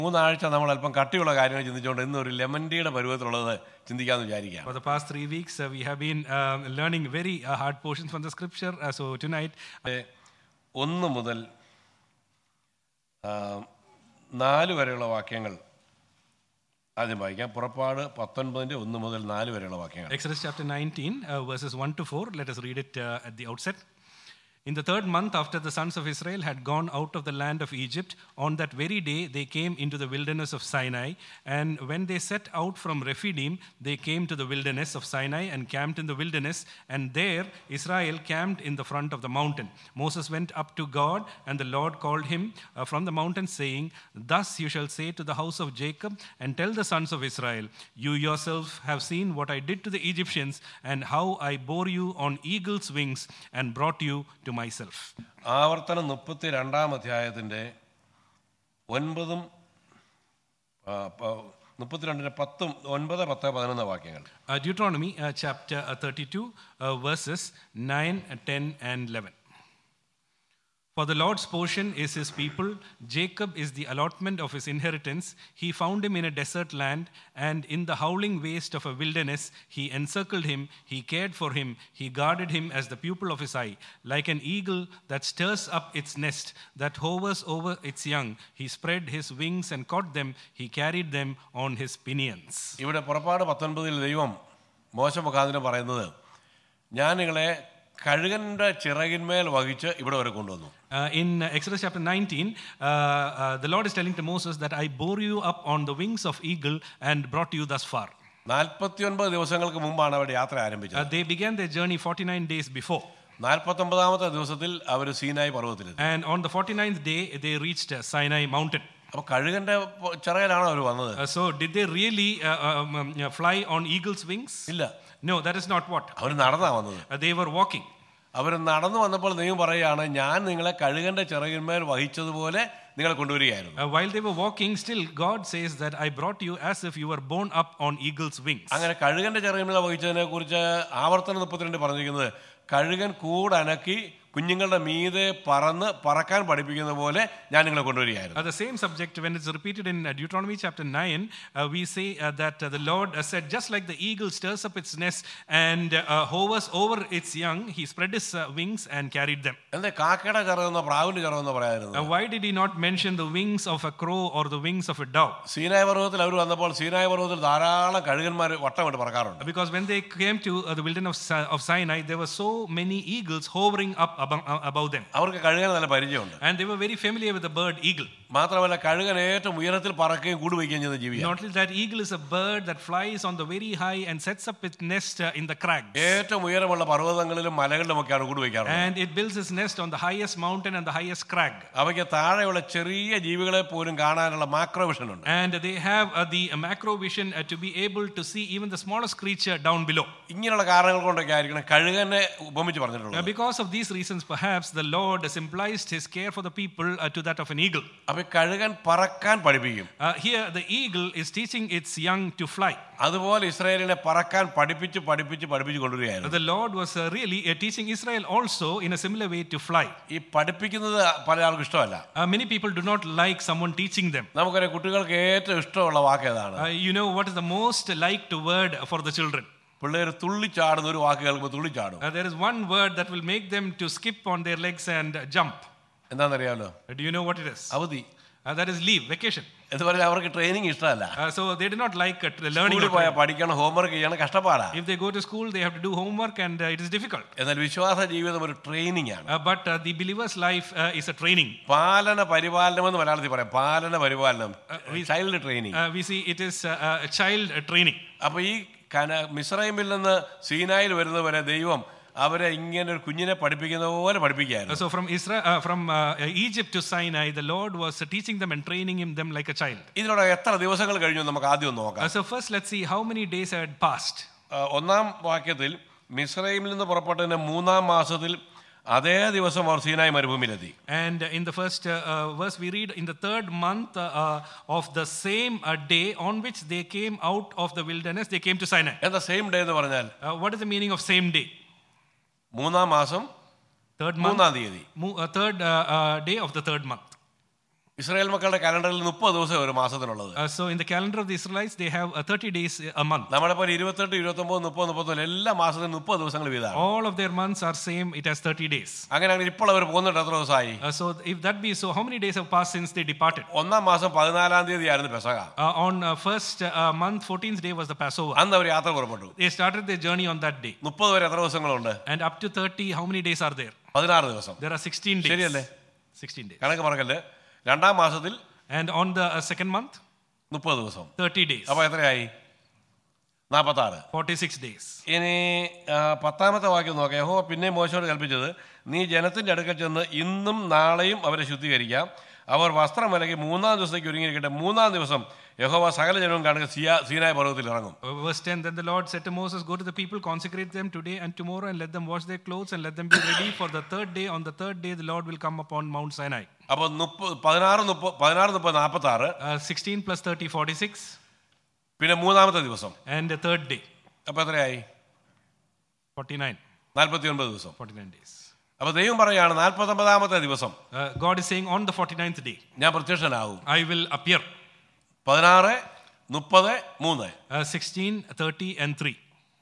മൂന്നാഴ്ച നമ്മൾ അല്പം കട്ടിയുള്ള കാര്യങ്ങൾ ചിന്തിച്ചുകൊണ്ട് ഇന്ന് ഒരു ലെമൻ ടീയുടെ പരുവത്തിലുള്ളത് ചിന്തിക്കാമെന്ന് വിചാരിക്കാം For the past three weeks, uh, we have been um, learning very uh, hard portions from the scripture. Uh, so tonight, അത് ഒന്ന് മുതൽ ആ, നാല് വരെയുള്ള വാക്യങ്ങൾ ആദ്യം വായിക്കാം പുറപ്പാട് പത്തൊൻപതിൻ്റെ ഒന്ന് മുതൽ നാല് വരെയുള്ള വാക്യങ്ങൾ Exodus chapter 19, uh, verses 1 to 4. Let us read it uh, at the outset. In the third month after the sons of Israel had gone out of the land of Egypt, on that very day they came into the wilderness of Sinai. And when they set out from Rephidim, they came to the wilderness of Sinai and camped in the wilderness. And there Israel camped in the front of the mountain. Moses went up to God, and the Lord called him uh, from the mountain, saying, Thus you shall say to the house of Jacob, and tell the sons of Israel, You yourself have seen what I did to the Egyptians, and how I bore you on eagle's wings and brought you to myself. ആവർത്തനം മുപ്പത്തി രണ്ടാം അധ്യായത്തിൻ്റെ ഒൻപതും ആ, പ- മുപ്പത്തിരണ്ടിൻ്റെ പത്തും ഒൻപത് പത്ത് പതിനൊന്ന് വാക്യങ്ങൾ Uh, Deuteronomy uh, chapter uh, 32, uh, verses 9, 10, and 11. For the Lord's portion is his people, Jacob is the allotment of his inheritance. He found him in a desert land, and in the howling waste of a wilderness, he encircled him, he cared for him, he guarded him as the pupil of his eye. Like an eagle that stirs up its nest, that hovers over its young, he spread his wings and caught them, he carried them on his pinions. ഇവിടെ പുറപ്പാട് പത്തൊൻപതിൽ ദൈവം മോശ മുഖാന്തരം പറയുന്നത് ഞാൻ നിങ്ങളെ കഴുകൻ്റെ ചിറകിന്മേൽ വഹിച്ച് ഇവിടെ വരെ കൊണ്ടുവന്നു Uh, in uh, Exodus chapter 19, uh, uh, the Lord is telling to Moses that I bore you up on the wings of eagle and brought you thus far. നാൽപ്പത്തിയൊൻപത് ദിവസങ്ങൾക്ക് മുമ്പാണ് അവർ യാത്ര Uh, ആരംഭിച്ചത് they began their journey 49 days before. നാൽപ്പത്തൊമ്പതാമത്തെ ദിവസത്തിൽ അവർ സീനായി പർവ്വതത്തിലെത്തി And on the 49th day, they reached uh, Sinai mountain. അപ്പോൾ കഴുകൻ്റെ ചിറകിലാണോ അവർ വന്നത് Uh, so, did they really uh, um, um, uh, fly on eagle's wings? ഇല്ല No, that is not what. അവർ നടന്നാ വന്നത് Uh, they were walking. അവർ നടന്നു വന്നപ്പോൾ ദൈവം പറയുകയാണ് ഞാൻ നിങ്ങളെ കഴുകൻ്റെ ചിറകിന്മേൽ വഹിച്ചതുപോലെ നിങ്ങളെ കൊണ്ടുവരികയായിരുന്നു Uh, while they were walking, still God says that I brought you as if you were borne up on eagle's wings. അങ്ങനെ കഴുകൻ്റെ ചിറകിന്മേൽ വഹിച്ചതിനെ കുറിച്ച് ആവർത്തന മുപ്പത്തിരണ്ട് പറഞ്ഞിരിക്കുന്നത് കഴുകൻ കൂടനക്കി കുഞ്ഞുങ്ങളുടെ മീതെ പറന്ന് പറക്കാൻ പഠിപ്പിക്കുന്ന പോലെ ഞാൻ നിങ്ങളെ കൊണ്ടുവരികയായിരുന്നു Uh, the same subject, when it's repeated in uh, Deuteronomy chapter 9, uh, we say uh, that uh, the Lord uh, said, just like the eagle stirs up its nest and uh, hovers over its young, he spread his uh, wings and carried them. എന്താ കാക്കയുടെ ചിറകെന്നോ പ്രാവിന്റെ ചിറകെന്നോ പറയായിരുന്നു Uh, why did he not mention the wings of a crow or the wings of a dove? സീനായ പർവ്വതത്തിൽ അവർ വന്നപ്പോൾ സീനായ പർവ്വതത്തിൽ ധാരാളം കഴുകന്മാർ വട്ടമിട്ട് പറക്കാറുണ്ട് Because when they came to uh, the wilderness of, Si- of Sinai, there were so many eagles hovering up above, uh, above them. അവർക്ക് കഴുകൻ നല്ല പരിചയമുണ്ട് And they were very familiar with the bird eagle. മാത്രമല്ല കഴുകൻ ഏറ്റവും ഉയരത്തിൽ പറക്കുകയും കൂടു വയ്ക്കുകയും ചെയ്യുന്ന ജീവിയാണ് Not only that, eagle is a bird that flies on the very high and sets up its nest uh, in the crags. ഏറ്റവും ഉയരമുള്ള പർവ്വതങ്ങളിലും മലകളിലുമൊക്കെയാണ് കൂട് വയ്ക്കാറുള്ളത് And it builds its nest on the highest mountain and the highest crag. അവയ്ക്ക് താഴെയുള്ള ചെറിയ ജീവികളെ പോലും കാണാനുള്ള macro vision ഉണ്ട് And they have uh, the uh, macro vision uh, to be able to see even the smallest creature down below. ഇങ്ങനെയുള്ള കാരണങ്ങൾ കൊണ്ടൊക്കെ ആയിരിക്കണം കഴുകനെ ഉപമിച്ച് Uh, പറഞ്ഞിട്ടുള്ളത് because of these reasons, perhaps the Lord symbolized his care for the people uh, to that of an eagle. അപ്പൊ ഈ കഴുകൻ പറക്കാൻ പഠിപ്പിക്കും Uh, here, the eagle is teaching its young to fly. അതുപോലെ ഇസ്രായേലിനെ പറക്കാൻ പഠിപ്പിച്ച് പഠിപ്പിച്ച് പഠിപ്പിച്ച് കൊണ്ടുവരികയായിരുന്നു The Lord was uh, really uh, teaching Israel also in a similar way to fly. ഈ പഠിപ്പിക്കുന്നത് പല ആൾക്കും ഇഷ്ടമല്ല Uh, many people do not like someone teaching them. നമുക്കറിയാം കുട്ടികൾക്ക് ഏറ്റവും ഇഷ്ടമുള്ള വാക്ക് ഏതാണ് Uh, you know what is the most liked word for the children? പിള്ളേർ തുള്ളിച്ചാടുന്ന ഒരു വാക്ക് കേൾക്കുമ്പോൾ തുള്ളിച്ചാടും Uh, there is one word that will make them to skip on their legs and uh, jump. എന്താണെന്നറിയാമല്ലോ Uh, Do you know what it is? അവധി Uh, that is leave, vacation. എന്ന് പറഞ്ഞാൽ അവർക്ക് training ഇഷ്ടമല്ല Uh, so they do not like uh, learning. സ്കൂളിൽ or പോയാൽ training. പഠിക്കണം homework ചെയ്യണം കഷ്ടപ്പാടാ If they go to school, they have to do homework and uh, it is difficult. എന്നാൽ വിശ്വാസ ജീവിതം ഒരു ട്രെയിനിങ് ആണ് Uh, but uh, the believer's life uh, is a training. പാലന പരിപാലനം എന്ന് മലയാളത്തിൽ പറയാം പാലന പരിപാലനം child training Uh, we see it is uh, uh, a child uh, training. അപ്പൊ ഈ കന മിസ്രൈമിൽ നിന്ന് സീനായിൽ വരുന്നവരെ ദൈവം അവരെ ഇങ്ങനെ ഒരു കുഞ്ഞിനെ പഠിപ്പിക്കുന്ന പോലെ Uh, പഠിപ്പിക്കുകയായിരുന്നു so from Israel, uh, from uh, Egypt to Sinai, the Lord was uh, teaching them and training him, them like a child. ഇതിലൂടെ എത്ര ദിവസങ്ങൾ കഴിഞ്ഞു എന്ന് നമുക്ക് ആദ്യം ഒന്ന് നോക്കാം Uh, so first, let's see how many days had passed. ആ, ഒന്നാം വാക്യത്തിൽ മിസ്രൈമിൽ നിന്ന് പുറപ്പെട്ടതിന്റെ മൂന്നാം മാസത്തിൽ അതേ ദിവസം അവർ സീനായി മരുഭൂമിയിലെത്തി And in the first uh, uh, verse, we read in the third month uh, uh, of the same uh, day on which they came out of the wilderness, they came to Sinai. എന്താ same day എന്ന് പറഞ്ഞാൽ Uh, what is the meaning of same day? മൂന്നാം മാസം Third month, മൂന്നാം തീയതി mo- uh, third uh, uh, day of the third month. Israel മക്കളുടെ കലണ്ടറിൽ മുപ്പത് ദിവസം ഒരു മാസത്തിനുള്ളത് Uh, so in the calendar of the Israelites, they have uh, 30 days a month. നമ്മളെ പോലെ ഇരുപത്തെട്ട് ഇരുപത്തൊമ്പത് മുപ്പത് മുപ്പത്തൊന്ന് എല്ലാ മാസത്തിനും മുപ്പത് ദിവസങ്ങൾ വീതമാണ് All of their months are same. It has 30 days. അങ്ങനെയാണെങ്കിൽ ഇപ്പോൾ അവർ പോകുന്നുണ്ട് എത്ര ദിവസമായി Uh, so if that be so, how many days have passed since they departed? ഒന്നാം മാസം പതിനാലാം തീയതി ആയിരുന്നു പെസക Uh, on uh, first uh, month, 14th day was the Passover. അന്ന് അവർ യാത്ര പുറപ്പെട്ടു They started their journey on that day. മുപ്പത് വരെ എത്ര ദിവസങ്ങളുണ്ട് And up to 30, how many days are there? പതിനാറ് ദിവസം There are 16 days. ശരിയല്ലേ? 16 days. കണക്ക് മറക്കല്ലേ രണ്ടാം മാസത്തിൽ And on the uh, second month, മുപ്പത് ദിവസം 30 days. അപ്പൊ എത്രയായി നാൽപ്പത്താറ് 46 days. ഇനി ആ, പത്താമത്തെ വാക്യം നോക്കാം യഹോ പിന്നെ മോശയോട് കൽപ്പിച്ചത് നീ ജനത്തിന്റെ അടുക്കൽ ചെന്ന് ഇന്നും നാളെയും അവരെ ശുദ്ധീകരിക്കാം അവർ വസ്ത്രം അലക്കി മൂന്നാം ദിവസത്തേക്ക് ഒരുങ്ങിയിരിക്കട്ടെ മൂന്നാം ദിവസം യഹോവ സകല ജനവും കാണുക സിയാ സീനായ പർവ്വതത്തിൽ ഇറങ്ങും Uh, verse 10 Then the Lord said to Moses, Go to the people, consecrate them today and tomorrow, and let them wash their clothes, and let them be ready for the third day. On the third day, the Lord will come upon Mount Sinai. അപ്പോൾ മുപ്പത് പതിനാറ് മുപ്പത് പതിനാറ് മുപ്പത് നാൽപ്പത്തി ആറ് Uh, 16 plus 30, 46. പിന്നെ മൂന്നാമത്തെ ദിവസം And the third day, അപ്പോൾ എത്രയായി 49. നാൽപ്പത്തി ഒൻപത് ദിവസം 49 days. അപ്പോൾ ദൈവം പറയുകയാണ് നാൽപ്പത്തൊമ്പതാമത്തെ ദിവസം Uh, God is saying, On the 49th day, ഞാൻ പ്രത്യക്ഷനാകും I will appear. പതിനാറ് മുപ്പത് മൂന്ന് Uh, 16, 30, and 3.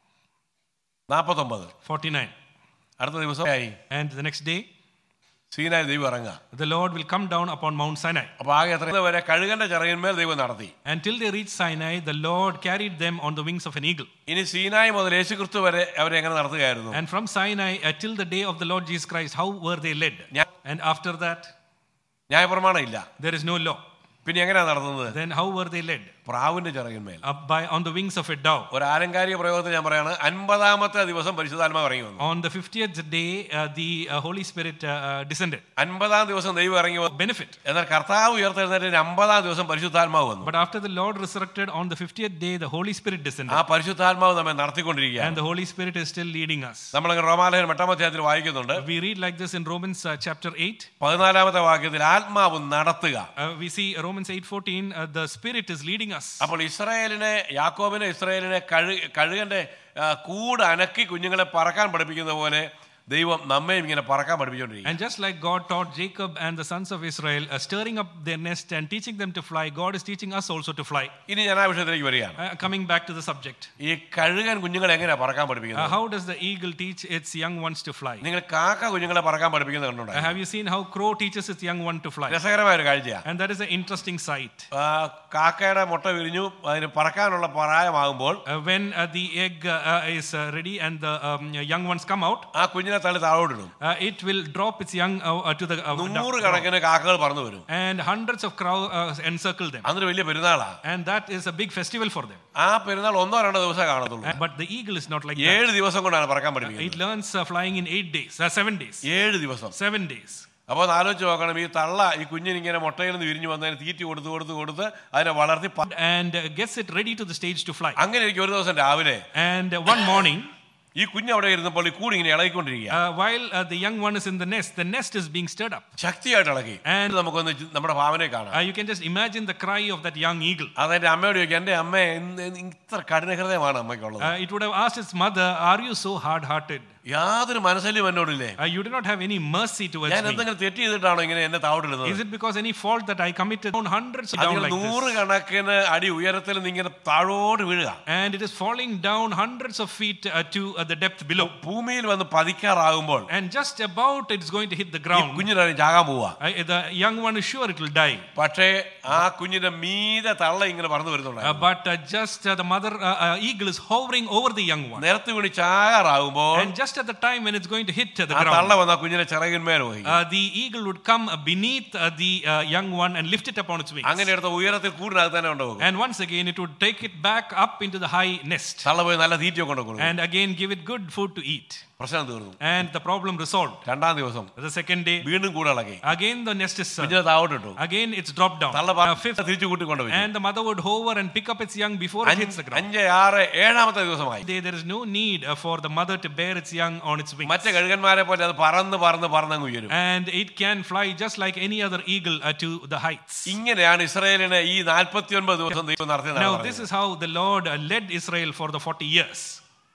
നാൽപ്പത്തൊമ്പത് 49. അടുത്ത ദിവസം ആയി And the next day, സീനായി ദൈവം ഇറങ്ങുക the Lord will come down upon Mount Sinai. അപ്പോൾ ആകെ എത്ര വരെ കഴുകന്റെ ചിറകിന്മേൽ ദൈവം നടത്തി Until they reached Sinai, the Lord carried them on the wings of an eagle. ഇനി സീനായി മുതൽ യേശുക്രിസ്തു വരെ അവരെ എങ്ങനെ നടത്തുകയായിരുന്നു And from Sinai uh, till the day of the Lord Jesus Christ, how were they led? ഞാൻ And after that, ന്യായപ്രമാണം ഇല്ല there is no law. പിന്നെ എങ്ങനെയാണ് നടത്തുന്നത് Then how were they led? പ്രാവിന്റെ ചിറകിന്മേൽ Up by on the wings of a dove. ഒരു ആലങ്കാരിക പ്രയോഗത്തിൽ ഞാൻ പറയാണ് അൻപതാമത്തെ ദിവസം പരിശുദ്ധാത്മാവ് ഇറങ്ങി വന്നു On the 50th day, uh, the uh, Holy Spirit uh, uh, descended. അൻപതാം ദിവസം ദൈവം ഇറങ്ങി വന്നു Benefit. എന്നാൽ കർത്താവ് ഉയർത്തെഴുന്നേറ്റിന് അമ്പതാം ദിവസം പരിശുദ്ധാത്മാവ് വന്നു But after the Lord resurrected on the 50th day, the Holy Spirit descended. ആ പരിശുദ്ധാത്മാവ് നമ്മെ നടത്തിക്കൊണ്ടിരിക്കുകയാണ് And the Holy Spirit is still leading us. നമ്മളങ്ങനെ റോമാലയൻ എട്ടാമധ്യായത്തിൽ വായിക്കുന്നുണ്ട് We read like this in Romans uh, chapter 8. പതിനാലാമത്തെ വാക്യത്തിൽ ആത്മാവ് നടത്തുക Uh, we see Romans 8:14. Uh, the Spirit is leading us. അപ്പോൾ ഇസ്രായേലിനെ യാക്കോബിനെ ഇസ്രായേലിനെ കഴു കഴുകന്റെ ആ, കൂട് അനക്കി കുഞ്ഞുങ്ങളെ പറക്കാൻ പഠിപ്പിക്കുന്ന പോലെ ദൈവം നമ്മയും ഇങ്ങനെ പറക്കാൻ പഠിപ്പിച്ചുകൊണ്ടിരിക്കും And just like God taught Jacob and the sons of Israel, uh, stirring up their nest and teaching them to fly, God is teaching us also to fly. ഇനി ഞാൻ ആ വിഷയത്തിലേക്ക് വരികയാണ് Uh, coming back to the subject, ഈ കഴുകൻ കുഞ്ഞുങ്ങളെ എങ്ങനെയാ പറക്കാൻ uh, പഠിപ്പിക്കുന്നത് how does the eagle teach its young ones to fly? നിങ്ങൾ കാക്ക കുഞ്ഞുങ്ങളെ പറക്കാൻ പഠിപ്പിക്കുന്നത് Uh, കണ്ടുണ്ടായി have you seen how crow teaches its young one to fly? രസകരമായ ഒരു കാഴ്ചയാണ് And that is an interesting sight. ആ, കാക്കയുടെ മുട്ട വിരിഞ്ഞു അതിന് പറക്കാനുള്ള പ്രായമാകുമ്പോൾ Uh, when uh, the egg uh, uh, is uh, ready and the um, young ones come out, ആ കുഞ്ഞിനെ തള്ളി താഴോട്ടിടും uh, it will drop its young uh, uh, to the uh, down- നൂറ് കണക്കിന് കാക്കകൾ പറന്നു വരും and hundreds of crow uh, encircle them. അതൊരു വലിയ പെരുന്നാളാ And that is a big festival for them. ആ പെരുന്നാൾ ഒന്നോ രണ്ടോ ദിവസമേ കാണത്തുള്ളൂ Uh, But the eagle is not like that. ഏഴ് ദിവസം കൊണ്ടാണ് പറക്കാൻ It പഠിപ്പിക്കുന്നത് learns uh, flying in eight days, uh, seven days, ഏഴ് ദിവസം seven days. അപ്പോൾ ഒന്ന് ആലോചിച്ച് നോക്കണം ഈ തള്ള ഈ കുഞ്ഞിനിങ്ങനെ മുട്ടയിൽ നിന്ന് വിരിഞ്ഞു വന്നതിന് തീറ്റി കൊടുത്ത് കൊടുത്ത് കൊടുത്ത് അതിനെ വളർത്തി പ- And uh, gets it ready to the stage to fly. അങ്ങനെ എനിക്ക് ഒരു ദിവസം രാവിലെ And uh, one morning, ഈ കുഞ്ഞ് അവിടെ ഇരുന്നപ്പോൾ ഈ കൂടി ഇങ്ങനെ ഇളകിക്കൊണ്ടിരിക്കുക uh, while uh, the young one is in the nest, the nest is being stirred up. ശക്തിയായിട്ട് ഇളകി And- നമുക്കൊന്ന് ചി- നമ്മുടെ ഭാവനെ കാണാം Uh, you can just imagine the cry of that young eagle. അതെന്റെ അമ്മയോട് ചോദിക്കും എന്റെ അമ്മ ഇത്ര കഠിന ഹൃദയമാണ് അമ്മയ്ക്കുള്ളത് Uh, it would have asked its mother, Are you so hard hearted? യാതൊരു മനസ്സല്ലും എന്നോടില്ലേ Uh, you do not have any mercy towards ഞാൻ me. എന്തെങ്കിലും തെറ്റ് ചെയ്തിട്ടാണോ ഇങ്ങനെ എന്നെ താവിട്ടിരുന്നത് Is it because any fault that I committed down hundreds down അതിന് like this? നൂറുകണക്കിന് അടി ഉയരത്തിൽ നിന്ന് ഇങ്ങനെ താഴോട്ട് വീഴുക And it is falling down hundreds of feet uh, to uh, the depth below. ഭൂമിയിൽ വന്ന് പതിക്കാറാകുമ്പോൾ And just about it's going to hit the ഈ ground. കുഞ്ഞിനെ ചാകാൻ പോവാ Uh, the young one is sure it will die. പക്ഷേ ആ കുഞ്ഞിന്റെ മീതെ തള്ള ഇങ്ങനെ പറന്നു വരുന്നുണ്ട് Uh, but uh, just uh, the mother uh, uh, eagle is hovering over the young one. നിരത്ത് വീണ് ചാകാറാകുമ്പോൾ And just at the time when it's going to hit uh, the ആ തള്ള ground, വന്ന ആ കുഞ്ഞിനെ ചിറകിന്മേൽ പോയി uh, the eagle would come uh, beneath uh, the uh, young one and lift it upon its wings. അങ്ങനെ എടുത്ത ഉയരത്തിൽ കൂടിനകത്ത് തന്നെ കൊണ്ടുപോകും And once again, it would take it back up into the high nest തള്ള പോയി നല്ല തീറ്റ കൊണ്ട് കൊടുക്കും and again give it good food to eat. പ്രശ്നം തീർന്നു And the problem resolved. രണ്ടാം ദിവസം The second day, വീണ്ടും കൂടെ ഇളകി again the nest is served. കുഞ്ഞിനെ താവോട്ടിട്ടു Again, it's dropped down. തള്ള Uh, fifth, തിരിച്ചു കൂട്ടിക്കൊണ്ടുപോയി and the mother would hover and pick up its young before it hits the ground. അഞ്ച് ആറ് ഏഴാമത്തെ ദിവസമായി There, there is no need uh, for the mother to bear its young on its wings. മറ്റേ കഴുകന്മാരെ പോലെ അത് പറന്ന് പറന്ന് പറന്നങ്ങ് ഉയരും And it can fly just like any other eagle uh, to the heights. ഇങ്ങനെയാണ് ഇസ്രായേലിനെ ഈ നാൽപ്പത്തി ഒൻപത് ദിവസം ദൈവം നടത്തിയത് Now, this is how the Lord uh, led Israel for the 40 years.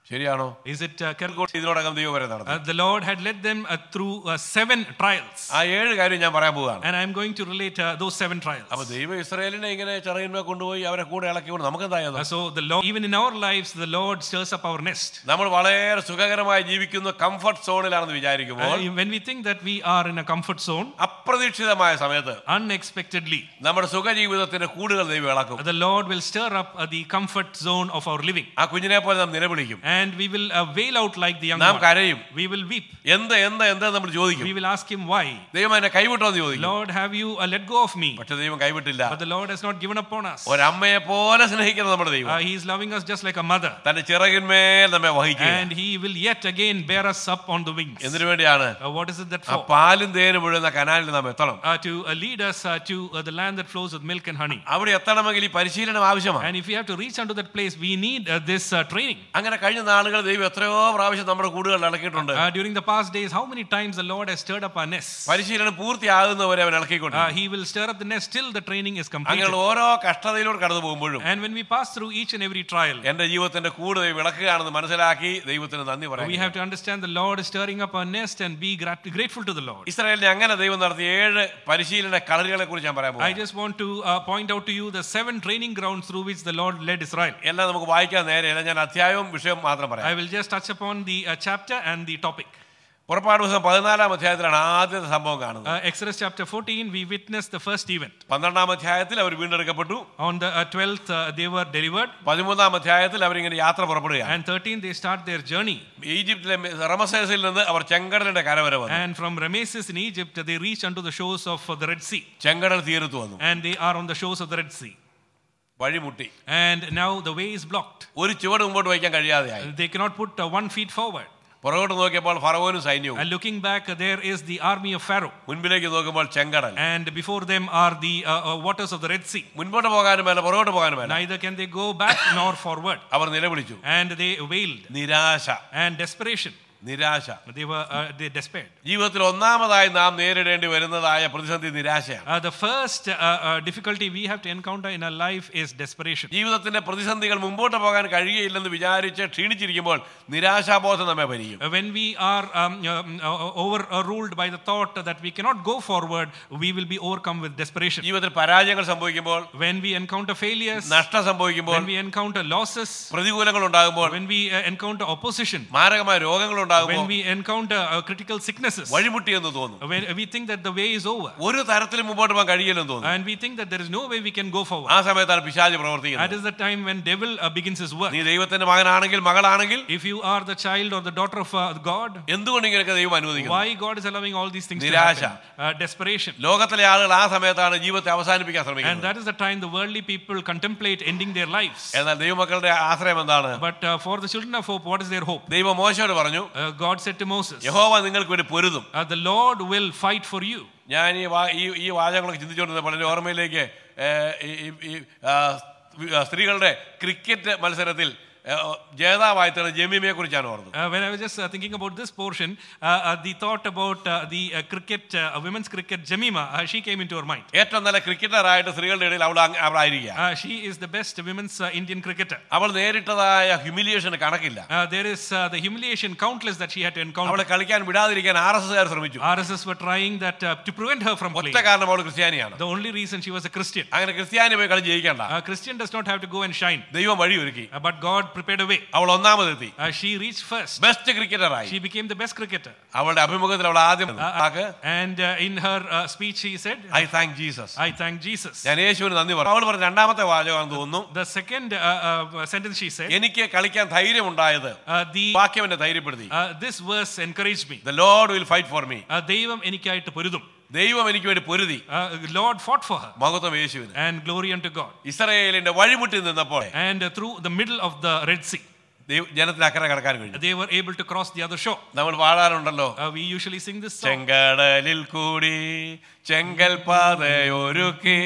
ശരിയാണോ ശരിയാണോ Is it uh, correct? ഇതിനോടകം ദൈവം വരെ നടന്നു Uh, the Lord had led them uh, through uh, seven trials. ആ ഏഴ് കാര്യം ഞാൻ പറയാൻ പോവുകയാണ് And I'm going to relate uh, those seven trials. അപ്പൊ ദൈവം ഇസ്രായേലിനെ ഇങ്ങനെ ചെറിയന്മേ കൊണ്ടുപോയി അവരെ കൂടെ ഇളക്കിക്കൊണ്ട് നമുക്ക് എന്തായത് Uh, so the Lord, even in our lives, the Lord stirs up our nest. നമ്മൾ വളരെ സുഖകരമായി ജീവിക്കുന്ന കംഫർട്ട് സോണിലാണെന്ന് വിചാരിക്കുമ്പോൾ Uh, when we think that we are in a comfort zone, അപ്രതീക്ഷിതമായ സമയത്ത് unexpectedly, നമ്മുടെ സുഖജീവിതത്തിന്റെ കൂടുകൾ ദൈവം ഇളക്കും the Lord will stir up uh, the comfort zone of our living. ആ കുഞ്ഞിനെ പോലെ നാം നിലവിളിക്കും And we will uh, wail out like the young നാം one. കരയും We will weep. എന്ത് എന്ത് എന്ത് നമ്മൾ ചോദിക്കും We will ask him why. ദൈവം എന്നെ കൈവിട്ടോ എന്ന് ചോദിക്കും Lord, have you uh, let go of me? പക്ഷെ ദൈവം കൈവിട്ടില്ല But the Lord has not given up on us. ഒരമ്മയെ പോലെ സ്നേഹിക്കുന്ന നമ്മുടെ ദൈവം Uh, he is loving us just like a mother. തന്റെ ചിറകിന്മേൽ നമ്മെ വഹിക്കുക And he will yet again bear us up on the wings. എന്തിനു വേണ്ടിയാണ് Uh, what is it that ആ for? പാലും തേനും മുഴുവൻ കനാലിൽ നാം എത്തണം Uh, to uh, lead us uh, to uh, the land that flows with milk and honey. അവിടെ എത്തണമെങ്കിൽ ഈ പരിശീലനം ആവശ്യമാണ് And if we have to reach unto that place, we need uh, this uh, training. അങ്ങനെ കഴിഞ്ഞ നാളുകൾ ദൈവം എത്രയോ പ്രാവശ്യം നമ്മുടെ കൂടുകളിൽ ഇളക്കിയിട്ടുണ്ട് Uh, during the past days, how many times the Lord has stirred up our nests? പരിശീലനം പൂർത്തിയാകുന്നവരെ അവൻ ഇളക്കിക്കൊണ്ട് Uh, he will stir up the nest till the training is completed. അങ്ങനെയുള്ള ഓരോ കഷ്ടതയിലൂടെ കടന്നു പോകുമ്പോഴും And when we pass through each and every trial, എന്റെ ജീവിതത്തിന്റെ കൂട് ദൈവം ഇളക്കുകയാണെന്ന് മനസ്സിലാക്കി ദൈവത്തിന് നന്ദി we പറയാം have to understand the Lord is stirring up our nest and be grat- grateful to the Lord. ഇസ്രായേലിനെ അങ്ങനെ ദൈവം നടത്തിയ ഏഴ് പരിശീലന കളരികളെ കുറിച്ച് ഞാൻ പറയാൻ I പോകും just want to uh, point out to you the seven training grounds through which the Lord led Israel. എല്ലാം നമുക്ക് വായിക്കാൻ നേരെയല്ല ഞാൻ അധ്യായവും വിഷയവും മാത്രം പറയാം I will just touch upon the uh, chapter and the topic. പുറപ്പാട് ദിവസം പതിനാലാം അധ്യായത്തിലാണ് ആദ്യത്തെ സംഭവം കാണുന്നത് Uh, Exodus chapter 14, we witnessed the first event. പന്ത്രണ്ടാം അധ്യായത്തിൽ അവർ വീണ്ടെടുക്കപ്പെട്ടു On the uh, 12th, uh, they were delivered. പതിമൂന്നാം അധ്യായത്തിൽ അവരിങ്ങനെ യാത്ര പുറപ്പെടുകയാണ് And 13, they start their journey. ഈജിപ്തിലെ റമസേസിൽ നിന്ന് അവർ ചെങ്കടലിന്റെ കര വരെ വന്നു And from Rameses in Egypt, they reach unto the shores of uh, the Red Sea. ചെങ്കടൽ തീരത്ത് വന്നു And they are on the shores of the Red Sea. വഴിമുട്ടി And now the way is blocked. ഒരു ചുവട് മുമ്പോട്ട് വയ്ക്കാൻ കഴിയാതെയായി They cannot put uh, one feet forward. പുറകോട്ട് നോക്കിയപ്പോൾ ഫറവോനും സൈന്യവും And looking back, uh, there is the army of Pharaoh. മുൻപിലേക്ക് നോക്കുമ്പോൾ ചെങ്കടൽ And before them are the uh, uh, waters of the Red Sea. മുൻപോട്ട് പോകാനും മേല പുറകോട്ട് പോകാനും മേല Neither can they go back nor forward. അവർ നിലവിളിച്ചു And they wailed. നിരാശ And desperation. നിരാശ They were uh, they despaired. ജീവിതത്തിൽ ഒന്നാമതായി നാം നേരിടേണ്ടി വരുന്നതായ പ്രതിസന്ധി നിരാശയാണ് Uh, the first uh, uh, difficulty we have to encounter in our life is desperation. ജീവിതത്തിന്റെ പ്രതിസന്ധികൾ മുമ്പോട്ട് പോകാൻ കഴിയുകയില്ലെന്ന് വിചാരിച്ച് ക്ഷീണിച്ചിരിക്കുമ്പോൾ നിരാശാബോധം നമ്മെ ഭരിക്കും Uh, When we are um, um, uh, overruled by the thought that we cannot go forward, we will be overcome with desperation. ജീവിതത്തിൽ പരാജയങ്ങൾ സംഭവിക്കുമ്പോൾ When we encounter failures, നഷ്ടം സംഭവിക്കുമ്പോൾ when we encounter losses, പ്രതികൂലങ്ങൾ ഉണ്ടാകുമ്പോൾ when we uh, encounter opposition, മാരകമായ രോഗങ്ങൾ ഉണ്ടാകുമ്പോൾ when we encounter uh, critical sicknesses, വഴിമുട്ടി എന്ന് തോന്നും when we think that the way is over, ഒരു തരത്തിലും മുമ്പോട്ട് പോകാൻ കഴിയില്ലെന്ന് തോന്നും and we think that there is no way we can go forward. ആ സമയത്താണ് പിശാജ് That പ്രവർത്തിക്കുന്നത് is the time when devil uh, begins his work. നീ ദൈവത്തിന്റെ മകനാണെങ്കിൽ മകളാണെങ്കിൽ If you are the child or the daughter of uh, God, എന്തുകൊണ്ട് ഇങ്ങനെയൊക്കെ ദൈവം അനുവദിക്കുന്നു why God is allowing all these things to നിരാശ. happen? Uh, desperation. ലോകത്തിലെ ആളുകൾ ആ സമയത്താണ് ജീവിതത്തെ അവസാനിപ്പിക്കാൻ And ശ്രമിക്കുന്നത് that is the time the worldly people contemplate ending their lives. എന്നാൽ ദൈവമക്കളുടെ ആശ്രയം എന്താണ് But uh, for the children of hope, what is their hope? ദൈവം മോശയോട് പറഞ്ഞു Uh, God said to Moses, യഹോവ നിങ്ങൾക്ക് വേണ്ടി പൊരുതും uh, The Lord will fight for you. ഞാൻ ഈ വാ- ഈ ഈ വാചകങ്ങളൊക്കെ ചിന്തിച്ചുകൊണ്ടിരുന്നപ്പോൾ എൻ്റെ ഓർമ്മയിലേക്ക് ഏഹ്, ഈ- ഈ- ഈ, ആ, സ്ത്രീകളുടെ ക്രിക്കറ്റ് മത്സരത്തിൽ ഏഹ്, ജേതാവായി തീർന്ന ജമീമയെ കുറിച്ചാണ് ഓർന്നത് Uh, when I was just uh, thinking about this portion, uh, uh, the thought about uh, the uh, cricket, uh, women's cricket, Jemima, uh, she came into her mind. ഏറ്റവും നല്ല ക്രിക്കറ്ററായിട്ട് സ്ത്രീകളുടെ ഇടയിൽ അവൾ അങ്ങ് അവിടെ ആയിരിക്കുക Uh, she is the best women's uh, Indian cricketer. അവൾ നേരിട്ടതായ ഹ്യൂമിലിയേഷൻ കണക്കില്ല Uh, there is uh, the humiliation countless that she had to encounter. അവളെ കളിക്കാൻ വിടാതിരിക്കാൻ ആർ എസ് എസ്കാർ ശ്രമിച്ചു RSS were trying that uh, to prevent her from ഒറ്റ playing. കാരണം അവൾ ക്രിസ്ത്യാനിയാണ് The only reason she was a Christian. അങ്ങനെ ക്രിസ്ത്യാനി പോയി കളി ജയിക്കണ്ട A Christian does not have to go and shine, ദൈവം വഴിയൊരുക്കി Uh, but God prepared a way. അവൾ ഒന്നാമതെത്തി Uh, she reached first. Best ക്രിക്കറ്ററായി She became the best cricketer. അവളുടെ അഭിമുഖത്തിൽ അവൾ ആദ്യം ആക്ക് And uh, in her uh, speech, she said, I thank Jesus I thank Jesus. ഞാൻ യേശുവിന് നന്ദി പറഞ്ഞു അവൾ പറഞ്ഞ രണ്ടാമത്തെ വാചകമാണെന്ന് തോന്നുന്നു The second uh, uh, sentence she said, എനിക്ക് കളിക്കാൻ ധൈര്യമുണ്ടായത് uh, the, വാക്യം എന്നെ ധൈര്യപ്പെടുത്തി uh, this verse encouraged me. The Lord will fight for me Uh, ദൈവം എനിക്കായിട്ട് പൊരുതും. ദൈവം എനിക്ക് വേണ്ടി പൊരുതി Uh, Lord fought for her. മഹത്വം യേശുവിന് And glory unto God. ഇസ്രയേലിന്റെ വഴിമുട്ടി നിന്നപ്പോൾ And uh, through the middle of the Red Sea, ദൈവ- ജനത്തിന് അക്കരെ കടക്കാൻ കഴിഞ്ഞു they were able to cross the other shore. നമ്മൾ പാടാറുണ്ടല്ലോ Uh, we usually sing this song. ചെങ്കടലിൽ കൂടി ചെങ്കൽ പാതയൊരുക്കി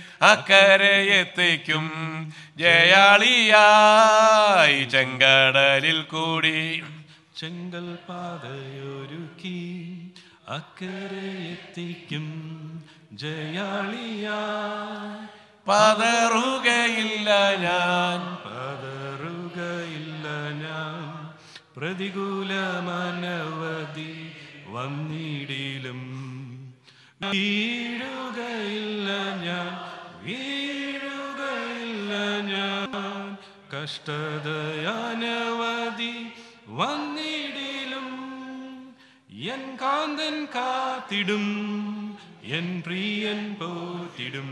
അക്കരെ എത്തിക്കും ജയാളിയായി ചെങ്കടലിൽ കൂടി ചെങ്കൽ പാതയൊരുക്കി അക്കരെ എത്തിക്കും ജയാളിയാ പതറുകയില്ല ഞാൻ പതറുകയില്ല ഞാൻ പ്രതികൂലമനവധി വന്നിടിലും വീഴുകയില്ല ഞാൻ വീഴുകയില്ല ഞാൻ കഷ്ടതയാനവധി വന്നിടിലും എൻ കാന്തൻ കാത്തിടും എൻ പ്രിയൻ പോറ്റിടും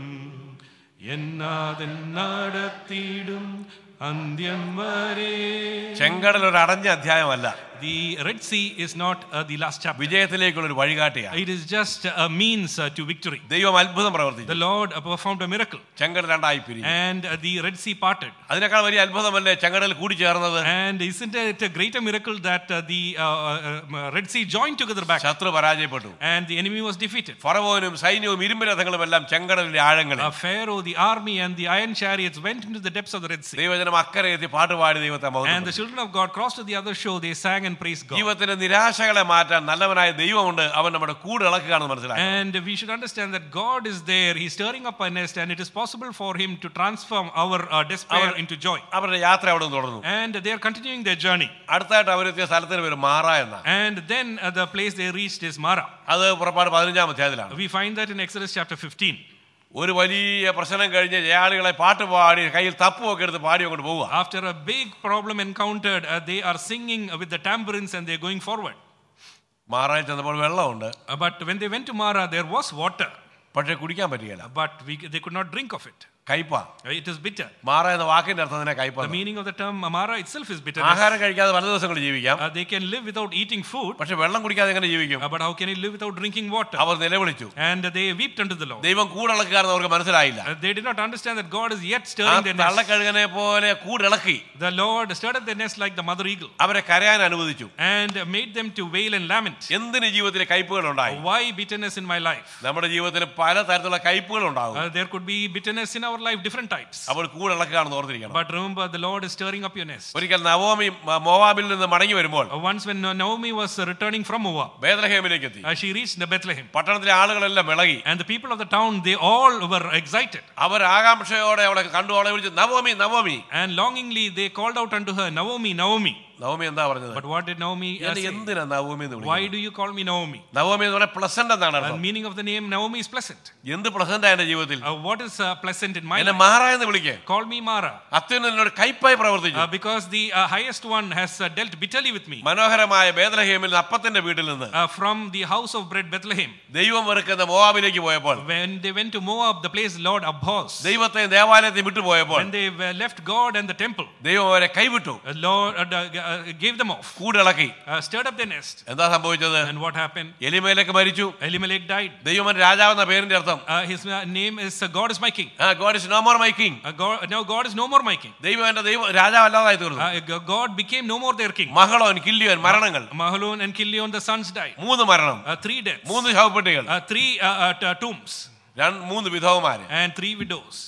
എന്നാഥൻ നടത്തിയിടും അന്ത്യം വരെ ചെങ്കടൽ ഒരു അടഞ്ഞ അധ്യായമല്ല The Red Sea is not uh, the last chapter. വിജയത്തിലേക്കുള്ള ഒരു വഴികാട്ടിയാണ് It is just a means uh, to victory. ദൈവം അത്ഭുതം പ്രവർത്തിച്ചു The Lord uh, performed a miracle ചെങ്കടൽ രണ്ടായി പിരിഞ്ഞു and uh, the Red Sea parted. അതിനേക്കാൾ വലിയ അത്ഭുതമല്ലേ ചെങ്കടൽ കൂടിച്ചേർന്നത് And isn't it a greater miracle that uh, the uh, uh, uh, Red Sea joined together back ശത്രു പരാജയപ്പെട്ടു and the enemy was defeated? ഫറവോനും സൈന്യവും ഇരുമ്പ് രഥങ്ങളും എല്ലാം ചെങ്കടലിന്റെ ആഴങ്ങളിൽ Uh, Pharaoh, the army, and the iron chariots went into the depths of the Red Sea. ദൈവജനം അക്കരെ എത്തി പാട്ടുപാടി ദൈവത്തെ And the മഹത്വപ്പെടുത്തി. children of God crossed to the other shore. They sang and praised God. ജീവിതത്തിന്റെ നിരാശകളെ മാറ്റാൻ നല്ലവനായ ദൈവമുണ്ട് അവൻ നമ്മുടെ കൂടെ ഇളക്കുകയാണെന്ന് മനസ്സിലാക്കി And we should understand that God is there. He's stirring up our nest, and it is possible for Him to transform our uh, despair into joy. അവരുടെ യാത്ര അവിടെ നിന്ന് തുടർന്നു And they are continuing their journey. അടുത്തായിട്ട് അവരെത്തിയ സ്ഥലത്തിന് പേര് മാറ എന്ന And then uh, the place they reached is Mara. അത് പുറപ്പാട് പതിനഞ്ചാം അധ്യായത്തിലാണ് We find that in Exodus chapter 15. ഒരു വലിയ പ്രശ്നം കഴിഞ്ഞ് ജയാളികളെ പാട്ട് പാടി കയ്യിൽ തപ്പുമൊക്കെ എടുത്ത് പാടി അങ്ങോട്ട് പോവുക After a big problem encountered, uh, they are singing with the tambourines and they're going forward. മാറായി ചെന്നപ്പോൾ വെള്ളമുണ്ട് Uh, but when they went to Mara, there was water, പക്ഷെ കുടിക്കാൻ പറ്റുകയില്ല but we, they could not drink of it. കയ്പ Uh, It is bitter. മാറ എന്ന വാക്കിന്റെ അർത്ഥം തന്നെ കയ്പ The meaning of the term Mara itself is bitterness. ആഹാരം കഴിക്കാതെ പല ദിവസങ്ങൾ ജീവിക്കാം Uh, they can live without eating food, പക്ഷെ വെള്ളം കുടിക്കാതെ എങ്ങനെ ജീവിക്കും uh, but how can you live without drinking water? അവർ നിലവിളിച്ചു And they wept unto the Lord. ദൈവം കൂടിളക്കാരെന്ന് അവർക്ക് മനസ്സിലായില്ല Uh, they did not understand that God is yet ആ stirring their nest. തള്ളക്കഴുകനെ പോലെ കൂടിളക്കി The Lord stirred up their nest like the mother eagle അവരെ കരയാൻ അനുവദിച്ചു and made them to wail and lament. എന്തിന് ജീവിതത്തിൽ കയ്പുകൾ ഉണ്ടായി Why bitterness in my life? നമ്മുടെ ജീവിതത്തിൽ പല തരത്തിലുള്ള കയ്പുകൾ ഉണ്ടാകും Uh, there could be bitterness in our life, different types. അവൾ കൂടിളക്കാണെന്ന് ഓർത്തിരിക്കണം But remember, the Lord is stirring up your nest. ഒരിക്കൽ നവോമി മ- മോവാബിൽ നിന്ന് മടങ്ങി വരുമ്പോൾ Uh, once when Naomi was uh, returning from Moab, ബേദലഹേമിലേക്ക് എത്തി uh, she reached the Bethlehem. പട്ടണത്തിലെ ആളുകളെല്ലാം ഇളകി And the people of the town, they all were excited. അവർ ആകാംക്ഷയോടെ അവളെ കണ്ടു അവളെ വിളിച്ചു Naomi Naomi And longingly, they called out unto her, Naomi, Naomi. Naomi എന്താ പറഞ്ഞത് But what did Naomi uh, എന്നെ say? എന്തിനാ നവോമി എന്ന് Why വിളിക്കുന്നത് do you call me Naomi? Naomi എന്ന് പറഞ്ഞാൽ പ്ലസന്റ് എന്നാണ് The അർത്ഥം meaning of the name Naomi is pleasant. എന്ത് പ്ലസന്റ് എന്റെ ജീവിതത്തിൽ Uh, what is uh, pleasant in my എന്നെ life? മാറ എന്ന് വിളിക്കേ Call me Mara. അത്യുന്നതിനോട് കയ്പായി പ്രവർത്തിച്ചു Uh, because the uh, highest one has uh, dealt bitterly with me. മനോഹരമായ ബേദലഹേമിൽ നിന്ന് അപ്പത്തിന്റെ വീട്ടിൽ നിന്ന് Uh, from the house of bread Bethlehem. ദൈവം വെറുക്കുന്ന മോവാബിലേക്ക് പോയപ്പോൾ When they went to Moab, the place Lord abhors. ദൈവത്തെയും ദേവാലയത്തെയും വിട്ടുപോയപ്പോൾ When they uh, left God and the temple, ദൈവം അവരെ കൈവിട്ടു uh, Lord uh, uh, gave them off, കൂടിളക്കി uh, stirred up their nest. എന്താ സംഭവിച്ചത് And what happened? എലിമേലേക്ക് മരിച്ചു Elimelech died. ദൈവം രാജാവ് എന്ന പേരിന്റെ അർത്ഥം Uh, his uh, name is uh, God is my king. God is no more my king Uh, God, now God is no more my king. ദൈവം എന്റെ ദൈവം രാജാവല്ലാതായി തീർന്നു Uh, G- God became no more their king. മഹളോൻ കില്ലിയോൻ മരണങ്ങൾ Mahalon and Kilion, the sons died. മൂന്ന് മരണം Uh, three deaths. മൂന്ന് ശവപ്പെട്ടികൾ Uh, three uh, uh, t- tombs. രണ്ട് മൂന്ന് വിധവമാര് And three widows.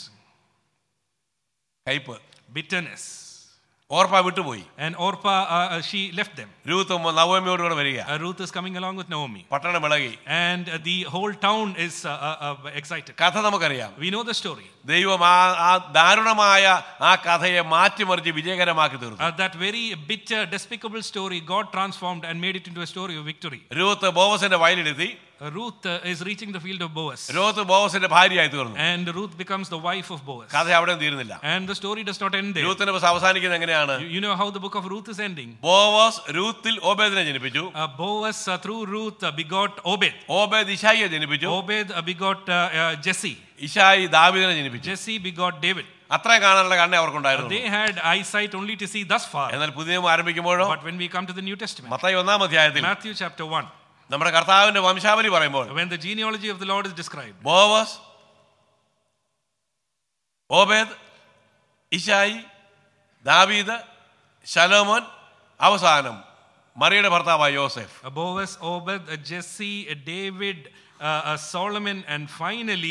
കയ്പ് Bitterness. ഓർപ്പ വിട്ടുപോയി And Orpah, uh, uh, she left them. Ruth നവോമിയോട് കൂടെ വരിക Uh, Ruth is coming along with Naomi. പട്ടണം ഇളകി And uh, the whole town is uh, uh, uh, excited. കഥ നമുക്കറിയാം We know the story. ദൈവം ആ ആ ദാരുണമായ ആ കഥയെ മാറ്റിമറിച്ച് വിജയകരമാക്കി തീർന്നു Uh, that very bitter, despicable story, God transformed and made it into a story of victory. Ruth ബോവസിന്റെ വയലിലെത്തി Uh, Ruth uh, is reaching the field of Boaz. Ruth ബോവസിന്റെ ഭാര്യയായി തീർന്നു And Ruth becomes the wife of Boaz. കഥ അവിടെ തീരുന്നില്ല And the story does not end there. രൂത്തിന്റെ ബസ് അവസാനിക്കുന്നത് എങ്ങനെയാണ് You, you know how the book of Ruth is ending. Boaz രൂത്തിൽ ഓബേദിനെ ജനിപ്പിച്ചു Uh, Boaz, uh, through Ruth, uh, begot Obed. Obed ഇഷായിയെ ജനിപ്പിച്ചു Obed uh, begot uh, uh, Jesse. ഇഷായി ദാവിദിനെ ജനിപ്പിച്ചു Jesse begot David. അത്രയും കാണാനുള്ള കണ്ണേ അവർക്കുണ്ടായിരുന്നു They had eyesight only to see thus far. എന്നാൽ പുതിയ നിയമം ആരംഭിക്കുമ്പോഴോ But when we come to the New Testament, Mathai ഒന്നാം അധ്യായത്തിൽ Matthew chapter 1, നമ്മുടെ കർത്താവിന്റെ വംശാവലി പറയുമ്പോൾ when the genealogy of the Lord is described, Boaz Obed ഇഷായി ദാവീദ് ശലോമോൻ അവസാനം മറിയുടെ ഭർത്താവായ യോസെഫ് uh, Boaz, Obed, uh, Jesse, uh, David, uh, uh, Solomon, and finally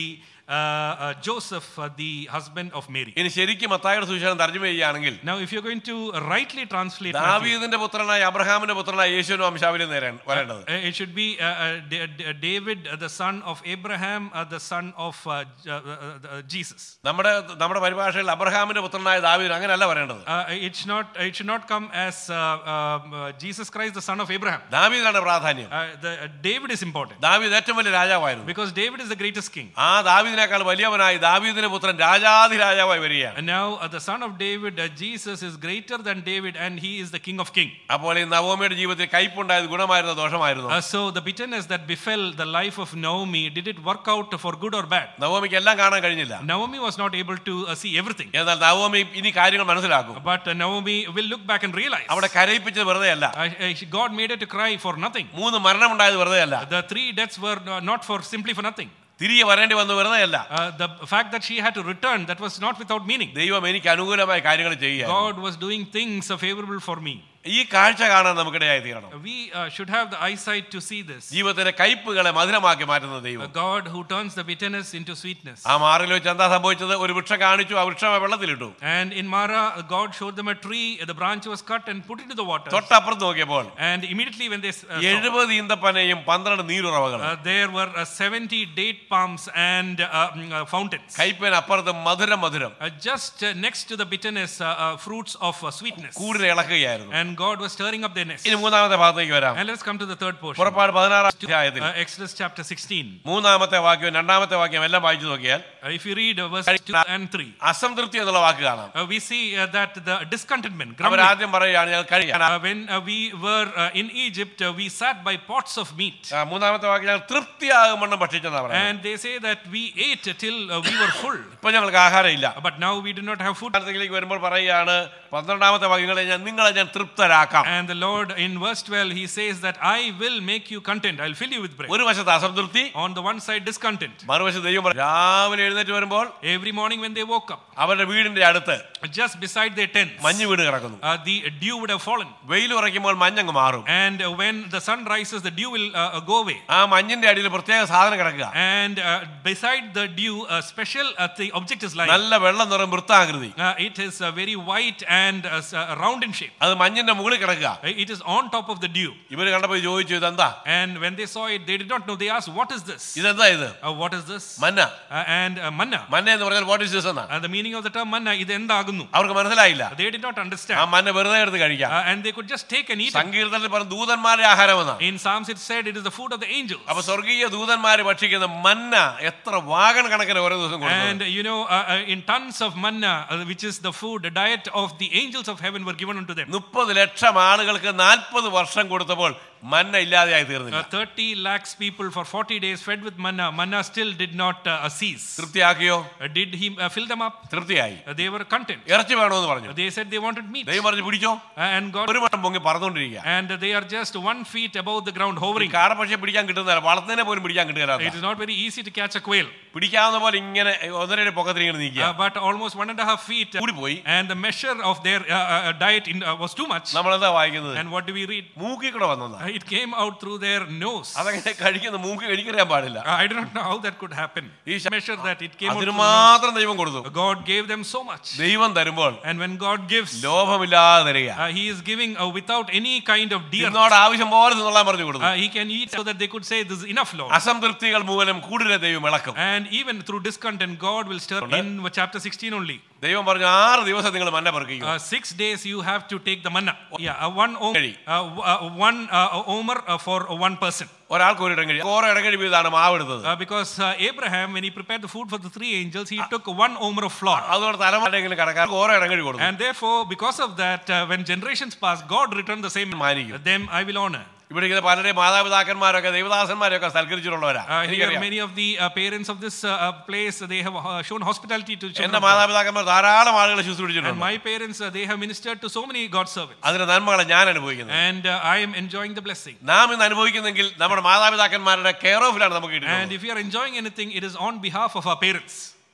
uh, Joseph, uh, the husband of Mary. ഇനി ശരിക്കും മത്തായുടെ സുവിശേഷം തർജ്ജമ ചെയ്യുകയാണെങ്കിൽ Now, if you're going to rightly translate, Matthew, ദാവീദിന്റെ പുത്രനായ അബ്രഹാമിന്റെ പുത്രനായ യേശുവിനും വംശാവലി നേരാൻ വരേണ്ടത് uh, it should be uh, uh, D- D- David, uh, the son of Abraham, uh, the son of uh, J- uh, uh, uh, Jesus. നമ്മുടെ നമ്മുടെ പരിഭാഷയിൽ അബ്രഹാമിന്റെ പുത്രനായ ദാവീദ് അങ്ങനെയല്ല പറയേണ്ടത് Uh, it should not. It should not come as uh, um, uh, Jesus Christ, the son of Abraham. ദാവീദാണ് പ്രാധാന്യം Uh, the, uh, David is important ദാവീദ് ഏറ്റവും വലിയ രാജാവായിരുന്നു because David is the greatest king. ആ ദാവീദിനേക്കാൾ വലിയവനായി ദാവീദിന്റെ പുത്രൻ രാജാധി രാജാവായി വരികയാണ് And now uh, the son of David, uh, Jesus, is greater than David, and he is the king of king. അപ്പോൾ ഈ നവോമിയുടെ ജീവിതത്തിൽ കയ്പുണ്ടായത് ഗുണമായിരുന്നോ ദോഷമായിരുന്നു Uh, so the bitterness that befell the life of Naomi, did it work out for good or bad? നവോമിക്ക് എല്ലാം കാണാൻ കഴിഞ്ഞില്ല Naomi was not able to uh, see everything, എന്നാൽ Naomi ഇനി കാര്യങ്ങൾ മനസ്സിലാക്കും but uh, Naomi will look back and realize അവിടെ കരയിപ്പിച്ചത് വെറുതെ അല്ല uh, uh, she- God made her to cry for nothing. മൂന്ന് മരണമുണ്ടായത് വെറുതെ അല്ല The three deaths were uh, not for simply for nothing. തിരികെ വരേണ്ടി വന്നു വെറുതെ അല്ല Uh, the fact that she had to return, that was not without meaning. ദൈവം എനിക്ക് അനുകൂലമായ കാര്യങ്ങൾ ചെയ്യുക God was doing things uh, favorable for me. ഈ കാഴ്ച കാണാൻ നമുക്കിടയായി തീരണം We uh, should have the eyesight to see this. ജീവിതത്തിലെ കയ്പുകളെ മധുരമാക്കി മാറ്റുന്ന A ദൈവം God who turns the bitterness into sweetness. ആ മാറിൽ വെച്ച് എന്താ സംഭവിച്ചത് ഒരു വൃക്ഷം കാണിച്ചു ആ വൃക്ഷം വെള്ളത്തിലിട്ടു And in Mara, uh, God showed them a tree, the branch was cut and put into the water. തൊട്ടപ്പുറത്ത് നോക്കിയപ്പോൾ And immediately when they uh, saw, എഴുപത് ഈന്തപ്പനയും പന്ത്രണ്ട് നീരുറവകൾ uh, there were uh, 70 date palms and uh, mm, uh, fountains. കയ്പന് അപ്പുറത്ത് മധുരം മധുരം Uh, just uh, next to the bitterness, uh, uh, fruits of uh, sweetness. കൂടുതൽ ഇളക്കുകയായിരുന്നു And God was stirring up their nest. ഇനി മൂന്നാമത്തെ ഭാഗത്തേക്ക് വരാം And let's come to the third portion. പുറപ്പാട് പതിനാറാം അധ്യായത്തിൽ Uh, Exodus chapter 16. മൂന്നാമത്തെ വാക്യവും രണ്ടാമത്തെ വാക്യം എല്ലാം വായിച്ചു നോക്കിയാൽ Uh, if you read uh, verses 2 and 3, അസംതൃപ്തി എന്നുള്ള വാക്ക് കാണാം uh, we see uh, that the discontentment, grumbling, അവരാദ്യം പറയുകയാണ് ഞങ്ങൾ കഴിയാൻ uh, when uh, we were uh, in Egypt, uh, we sat by pots of meat. ആ, മൂന്നാമത്തെ വാക്യം ഞങ്ങൾ തൃപ്തിയാകും വണ്ണം ഭക്ഷിച്ചെന്നാ പറയുന്നത് And they say that we ate till uh, we were full. ഇപ്പൊ ഞങ്ങൾക്ക് ആഹാരം ഇല്ല But now we do not have food. അടുത്തേക്ക് വരുമ്പോൾ പറയുകയാണ് പന്ത്രണ്ടാമത്തെ വാക്യങ്ങളെ ഞാൻ നിങ്ങളെ ഞാൻ തൃപ്തരാക്കാം And the Lord in verse 12, he says that I will make you content. I'll fill you with bread. ഒരു വശത്ത് അസംതൃപ്തി On the one side, discontent. മറുവശത്ത് ദൈവം പറയും, രാവിലെ എഴുന്നേറ്റ് വരുമ്പോൾ Every morning when they woke up, അവരുടെ വീടിന്റെ അടുത്ത് just beside their tents, മഞ്ഞ് വീട് കിടക്കുന്നു uh, the dew would have fallen. വെയിൽ ഉറയ്ക്കുമ്പോൾ മഞ്ഞങ്ങ് മാറും And uh, when the sun rises, the dew will uh, uh, go away. ആ മഞ്ഞിന്റെ അടിയിൽ പ്രത്യേക സാധനം കിടക്കുക And uh, beside the dew, a special uh, the object is lying. നല്ല വെള്ളം നിറം വൃത്താകൃതി Uh, it is uh, very white and uh, s- uh, round in shape. അത് മഞ്ഞിന്റെ മുകളിൽ കിടക്കുക Uh, It is on top of the dew. ഇവര് കണ്ടപ്പോൾ ചോദിച്ചു ഇതെന്താ And when they saw it, they did not know. They asked, What is this? ഇതെന്താ ഇത് Uh, what is this? മന്ന Uh, and uh, manna. Manna എന്ന് പറഞ്ഞാൽ what is this എന്നാ Uh, the meaning of the term manna ഇത് എന്താകുന്നു അവർക്ക് മനസ്സിലായില്ല They did not ആ understand. മന്ന വെറുതെ എടുത്ത് കഴിക്കാം Uh, and they could just take and eat it. സങ്കീർത്തനത്തിൽ പറഞ്ഞ ദൂതന്മാരുടെ ആഹാരമെന്നാ In Psalms, it said it is the food of the angels. അപ്പൊ സ്വർഗീയ ദൂതന്മാര് ഭക്ഷിക്കുന്ന മന്ന എത്ര വാഗൺ കണക്കിന് ഓരോ ദിവസം കൊടുക്കുന്നത് And uh, you know, uh, uh, in tons of manna, uh, which is the food, the diet of the angels of heaven, were given unto them. മുപ്പത് ലക്ഷം ആളുകൾക്ക് നാൽപ്പത് വർഷം കൊടുത്തപ്പോൾ മന്ന ഇല്ലാതെയായി തീർന്നില്ല Uh, 30 lakhs people for 40 days fed with manna. Manna still did not uh, uh, cease. തൃപ്തിയാക്കിയോ Uh, did he uh, fill them up? തൃപ്തിയായി Uh, they were content. ഇറച്ചി വേണമെന്ന് പറഞ്ഞു They said they wanted meat. ദൈവം പറഞ്ഞു പിടിച്ചോ Uh, and God, ഒരു വട്ടം പൊങ്ങി പറന്നുകൊണ്ടിരിക്കുക and they are just one feet above the ground hovering. കാടപ്പക്ഷിയെ പിടിക്കാൻ കിട്ടുന്നില്ല വളർത്തുന്നതിനെ പോലും പിടിക്കാൻ It കിട്ടുകയില്ല is not very easy to catch a quail, പിടിക്കാവുന്ന പോലെ ഇങ്ങനെ ഒന്നരയുടെ പൊക്കത്തിൽ ഇങ്ങനെ നീക്കുക uh, but almost one and a half feet. uh, കൂടിപ്പോയി and the measure of their uh, uh, diet in, uh, was too much. നമ്മളെന്താ വായിക്കുന്നത് And what do we read? മൂക്കി കൂടെ വന്നതാ Uh, it came out through their nose. Uh, അതങ്ങനെ കഴിക്കുന്ന മൂക്കി കഴിക്കറിയാൻ പാടില്ല I do not know how that could happen. ഈ ശ- Measure that it came out അതിന് through the മാത്രം ദൈവം കൊടുത്തു nose. God gave them so much. ദൈവം തരുമ്പോൾ And when God gives, ലോഭമില്ലാതെ തരിക uh, He is giving uh, without any kind of dear. ഇന്നോട് ആവശ്യം പോലെ തിന്നോളാൻ പറഞ്ഞു കൊടുത്തു Uh, he can eat so that they could say, This is enough, Lord. അസംതൃപ്തികൾ മൂലം കൂടുതൽ ദൈവം ഇളക്കും And even through discontent, God will stir in chapter 16 only. ദൈവം പറഞ്ഞു ആറ് ദിവസം നിങ്ങൾ മന്ന പെറുക്കിക്കും Uh, six days you have to take the manna. Yeah, uh, one omer, Kali. uh, w- uh, one uh, omer uh, for uh, one person. ഒരാൾക്ക് ഒരു ഇടം കഴിയും ഓരോ ഇടം കഴിയുമ്പോഴാണ് മാവ് എടുത്തത് Uh, because uh, Abraham, when he prepared the food for the three angels, he took one omer of flour. അതുകൊണ്ട് തലമുറയെങ്കിലും കടക്കാർക്ക് ഓരോ ഇടം കഴി കൊടുക്കും And therefore, because of that, uh, when generations pass, God returned the same. മാനിക്കും Them I will honor. ഇവിടെ ഇങ്ങനെ പലരെ മാതാപിതാക്കന്മാരൊക്കെ ദൈവദാസന്മാരൊക്കെ സൽക്കരിച്ചിട്ടുള്ളവരാ Uh, here, എനിക്കറിയാം many of the uh, parents of this uh, uh, place, they have uh, shown hospitality to children. എന്റെ of God. മാതാപിതാക്കന്മാർ ധാരാളം ആളുകളെ And ശുശ്രൂഷിച്ചിട്ടുണ്ട് my parents, uh, they have ministered to so many God's servants. അതിന്റെ നന്മകളെ ഞാൻ അനുഭവിക്കുന്നത് And uh, I am enjoying the blessing. നാം ഇന്ന് അനുഭവിക്കുന്നെങ്കിൽ നമ്മുടെ മാതാപിതാക്കന്മാരുടെ കെയർ ഓഫിലാണ് നമുക്ക് And കിട്ടുന്നത് if you are enjoying anything, it is on behalf of our parents.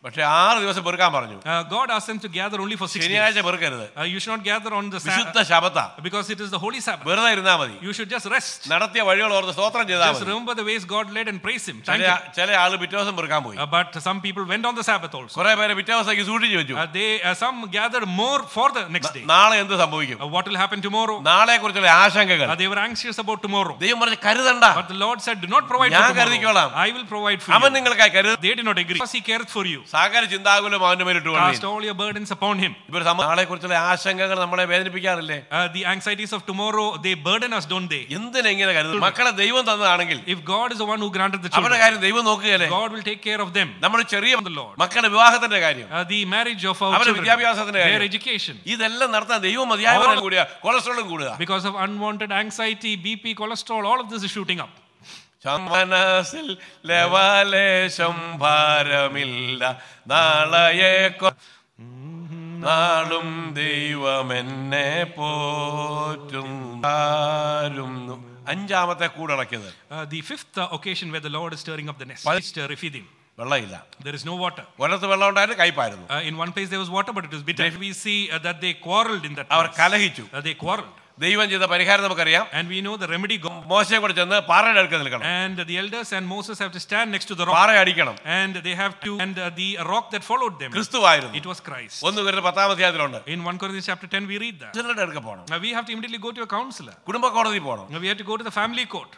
പക്ഷെ ആറ് ദിവസം പെറുക്കാൻ പറഞ്ഞു Uh, God asked them to gather only for six days. ശനിയാഴ്ച പെറുക്കരുത് Uh, you should not gather on the വിശുദ്ധ Sabbath ശബത്ത because it is the holy Sabbath. വെറുതെ ഇരുന്നാ മതി You should just rest. നടത്തിയ വഴികൾ ഓർത്ത് സ്തോത്രം ചെയ്താൽ Just മതി remember the ways God led and praise Him. Thank ചില you. ചില ആള് പിറ്റേ ദിവസം പെറുക്കാൻ പോയി Uh, but some people went on the Sabbath also. കുറെ പേര് പിറ്റേ ദിവസത്തേക്ക് സൂക്ഷിച്ചു വെച്ചു Uh, they uh, some gathered more for the next day. നാളെ എന്ത് സംഭവിക്കും Uh, what will happen tomorrow? നാളെ കുറിച്ചുള്ള ആശങ്കകൾ Uh, they were anxious about tomorrow. ദൈവം പറഞ്ഞ് കരുതണ്ട But the Lord said, "Do not provide ഞാൻ for tomorrow. കരുതിക്കോളാം. I will provide for അവൻ you." നിങ്ങൾക്കായി കരുത They did not agree. Because He careth for you. സകല ചിന്താകുലം അവന്റെ മേലിട്ട് Cast കൊണ്ടു all your burdens upon Him. ഇവർ നാളെ കുറിച്ചുള്ള ആശങ്കകൾ നമ്മളെ വേദനിപ്പിക്കാറില്ലേ Uh, the anxieties of tomorrow they burden us, don't they? എന്തിനാ ഇങ്ങനെ കരുതും മക്കളെ ദൈവം തന്നതാണെങ്കിൽ If God is the one who granted the അവരുടെ children, കാര്യം ദൈവം നോക്കുകയല്ലേ God will take care of them. നമ്മൾ ചെറിയ the Lord. മക്കളുടെ വിവാഹത്തിന്റെ കാര്യം Uh, the marriage of our അവരുടെ children, വിദ്യാഭ്യാസത്തിന്റെ their കാര്യം education. ഇതെല്ലാം നടത്താൻ ദൈവം മതിയായ കൂടിയ കൊളസ്ട്രോളും കൂടുക Because of unwanted anxiety, BP, cholesterol, all of this is shooting up. മനസ്സിൽ ലവലേശം ഭാരമില്ല നാളയെ കൊ- നാളും ദൈവമെന്നെ പോറ്റുന്നു അഞ്ചാമത്തെ കൂടടക്കിയത് Uh, the fifth uh, occasion where the Lord is stirring up the nest, Pal- is uh, Rephidim. വെള്ളമില്ല There is no water. ഒരിടത്ത് വെള്ളം ഉണ്ടായിരുന്നു കയ്പായിരുന്നു Uh, in one place there was water, but it was bitter. We see uh, that they quarreled in that our place. കലഹിച്ചു Uh, they quarreled. ദൈവം ചെയ്ത പരിഹാരം നമുക്കറിയാം And we know the remedy go. മോശയെ കൂടെ ചെന്ന് പാറയുടെ അടുക്ക നിൽക്കണം And the elders and Moses have to stand next to the rock. പാറ അടിക്കണം And they have to, and uh, the rock that followed them, ക്രിസ്തുവായിരുന്നു it was Christ. ഒന്ന് വരുന്ന പത്താം അധ്യായത്തിലുണ്ട് In 1 Corinthians chapter 10, we read that. ചിലരുടെ അടുക്ക പോകണം Now we have to immediately go to a counselor. കുടുംബ കോടതി പോകണം Now we have to go to the family court.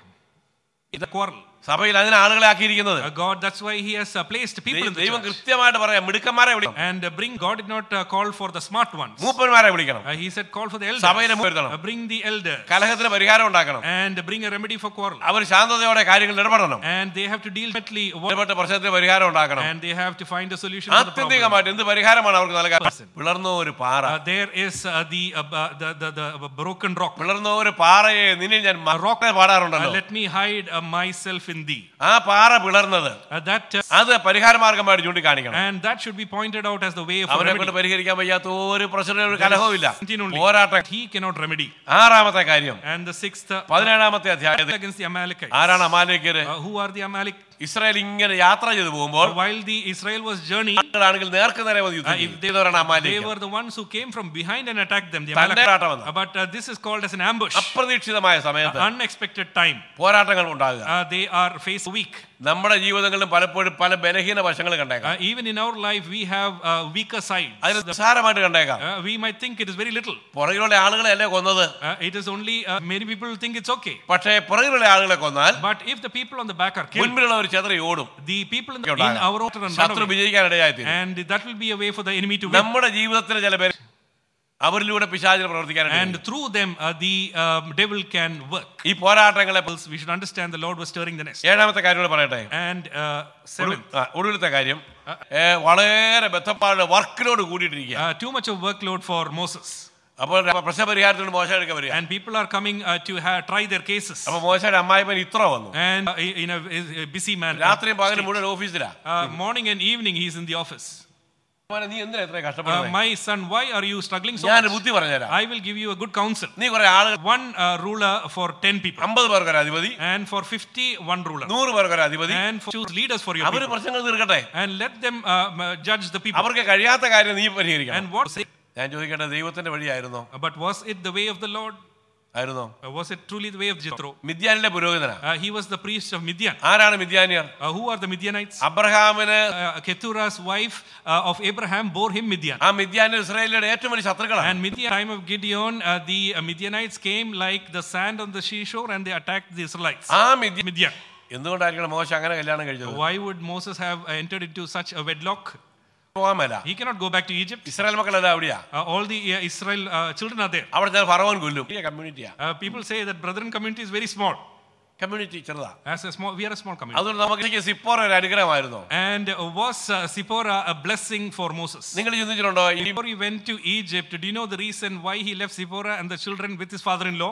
The quarrel. സഭയിൽ അതിന് ആളുകളെ ആക്കിയിരിക്കുന്നത് Uh, God, that's why He has uh, placed people in the ദൈവം church. കൃത്യമായിട്ട് പറയാം മിടുക്കന്മാരെ വിളിക്കണം And uh, bring, God did not uh, call for the smart ones. മൂപ്പന്മാരെ വിളിക്കണം Uh, he said, call for the elders. സഭയിലെ വരുത്തണം Uh, bring the elders. കലഹത്തിന് പരിഹാരം ഉണ്ടാക്കണം And bring a remedy for quarrel. അവർ ശാന്തതയോടെ കാര്യങ്ങൾ ഇടപെടണം And they have to deal directly. ഇടപെട്ട പ്രശ്നത്തിന് പരിഹാരം ഉണ്ടാക്കണം And they have to find a solution for the problem. ആത്യന്തികമായിട്ട് എന്ത് പരിഹാരമാണ് അവർക്ക് നൽകാൻ Person. പിളർന്നോ ഒരു പാറ Uh, there is uh, the, uh, uh, the, the, the uh, broken rock. പിളർന്നോ ഒരു പാറയെ നിന്നെ ഞാൻ റോക്കെ പാടാറുണ്ടല്ലോ Uh, let me hide uh, myself in thee. ആ പാറ പിളർന്നത് Uh, that uh, അത് പരിഹാരമാർഗമായിട്ട് ചൂണ്ടിക്കാണിക്കണം and that should be pointed out as the way of അവനെ remedy. കൊണ്ട് പരിഹരിക്കാൻ വയ്യാത്ത ഒരു പ്രശ്നം ഒരു കലഹവും ഇല്ല Continually. പോരാട്ടം He cannot remedy. ആറാമത്തെ കാര്യം And the sixth, uh, പതിനേഴാമത്തെ അധ്യായത്തിൽ against the Amalekites. ആരാണ് അമാലേക്കര് Uh, who are the Amalek? Israel ഇങ്ങനെ യാത്ര ചെയ്തു പോകുമ്പോൾ While the Israel was journeying, ആണെങ്കിൽ നേർക്ക് നേരെ വന്ന് യുദ്ധം Uh, if ചെയ്തവരാണ് they Amalek were the ones who came from behind and attacked them. The തന്റെ Amalekites. പോരാട്ടമെന്ന് Uh, but uh, this is called as an ambush. അപ്രതീക്ഷിതമായ സമയത്ത് Unexpected time. പോരാട്ടങ്ങൾ ഉണ്ടാകുക Uh, they are faced weak. നമ്മുടെ ജീവിതങ്ങളിലും പലപ്പോഴും പല ബലഹീന വശങ്ങൾ കണ്ടേക്കാം Uh, even in our life, we have uh, weaker sides. അതിന് നിസ്സാരമായിട്ട് കണ്ടേക്കാം Uh, we might think it is very little. പുറകിലുള്ള ആളുകളെ അല്ലേ കൊന്നത് Uh, it is only uh, many people think it's okay. പക്ഷേ പുറകിലുള്ള ആളുകളെ കൊന്നാൽ But if the people on the back are killed, മുൻപിലുള്ള ഒരു ചെതറി ഓടും the people in, the, in ഉണ്ടാകാം. our outer and run ശത്രു away. വിജയിക്കാനിടയായി and that will be a way for the enemy to win. നമ്മുടെ ജീവിതത്തിൽ ചില പേര് അവരിലൂടെ പിശാചിന് പ്രവർത്തിക്കാനായിട്ട് And through them, uh, the um, devil can work. ഈ പോരാട്ടങ്ങളെ We should understand the Lord was stirring the nest. ഏഴാമത്തെ കാര്യങ്ങൾ പറയട്ടെ And uh, seventh, ആ, ഒടുവിലത്തെ കാര്യം ഏ, വളരെ ബന്ധപ്പാട് വർക്കിനോട് കൂടിയിട്ടിരിക്കുക uh, too much of workload for Moses. അപ്പോൾ പ്രശ്നപരിഹാരത്തിന് മോശം എടുക്കാൻ വരിക And people are coming uh, to ha- try their cases. അപ്പൊ മോശയുടെ അമ്മായിപ്പൻ ഇത്ര വന്നു And uh, in a, a busy man, രാത്രിയും പകലും മുഴുവൻ ഓഫീസിലാ uh, morning and evening, he's in the office. മോനെ, നീ എന്തിനാ ഇത്രയും Uh, കഷ്ടപ്പെടുന്നത് my son, why are you struggling so ഞാൻ much? ബുദ്ധി പറഞ്ഞുതരാം I will give you a good counsel. നീ കുറെ ആളുകൾ One uh, ruler for 10 people, അമ്പത് പേർക്കൊരു അധിപതി and for 50, one ruler. നൂറ് പേർക്കൊരു അധിപതി And for choose leaders for your അവര് people. പ്രശ്നങ്ങൾ തീർക്കട്ടെ And let them uh, m- judge the people. അവർക്ക് കഴിയാത്ത കാര്യം നീ പരിഹരിക്കണം And what? ഞാൻ ചോദിക്കട്ടെ ദൈവത്തിന്റെ വഴിയായിരുന്നോ But was it the way of the Lord? ആയിരുന്നോ Uh, was it truly the way of Jethro? മിദ്യാനിലെ പുരോഹിതനാ Uh, he was the priest of Midian. ആരാണ് മിദ്യാനിയർ Uh, who are the Midianites? അബ്രഹാമിന് Uh, Keturah's wife uh, of Abraham bore him Midian. ആ മിദ്യാനിൽ ഇസ്രായേലിയുടെ ഏറ്റവും വലിയ ശത്രുക്കളാണ് And Midian, time of Gideon, uh, the uh, Midianites came like the sand on the seashore and they attacked the Israelites. ആ മിദ്യ Midian. എന്തുകൊണ്ടായിരിക്കണം മോശം അങ്ങനെ കല്യാണം കഴിച്ചത് Why would Moses have uh, entered into such a wedlock? പോകാൻ മേല He cannot go back to Egypt. Israel മക്കളെല്ലാം അവിടെയാ Uh, all the uh, Israel uh, children are there. അവിടെ ചെന്ന് ഫറവൻ കൊല്ലും ഈ കമ്മ്യൂണിറ്റിയാ Uh, people say that brethren community is very small. Community ചെറുതാ As a small, we are a small community. അതുകൊണ്ട് നമുക്ക് സിപ്പോർ ഒരു അനുഗ്രഹമായിരുന്നോ And uh, was uh, Sipporah a blessing for Moses? നിങ്ങൾ ചിന്തിച്ചിട്ടുണ്ടോ ഈ Before he went to Egypt, do you know the reason why he left Sipporah and the children with his father-in-law?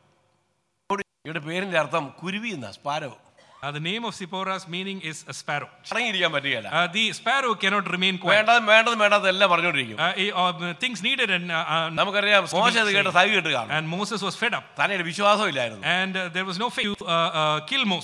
ഇവിടെ പേരിന്റെ അർത്ഥം കുരുവി എന്നാ sparrow Uh, the name of Sipporah's meaning is a sparrow. അടങ്ങിയിരിക്കാൻ പറ്റുകയില്ല Uh, the sparrow cannot remain quiet. വേണ്ടതും വേണ്ടതും വേണ്ടാത്തതും എല്ലാം പറഞ്ഞുകൊണ്ടിരിക്കും Uh, eh, uh, things needed and, uh, uh, നമുക്കറിയാം മോശം അത് കേട്ട് സൈ കേട്ട് കാണും and Moses was fed up തന്നൊരു വിശ്വാസം ഇല്ലായിരുന്നു and uh, there was no faith to uh, uh, kill Moses.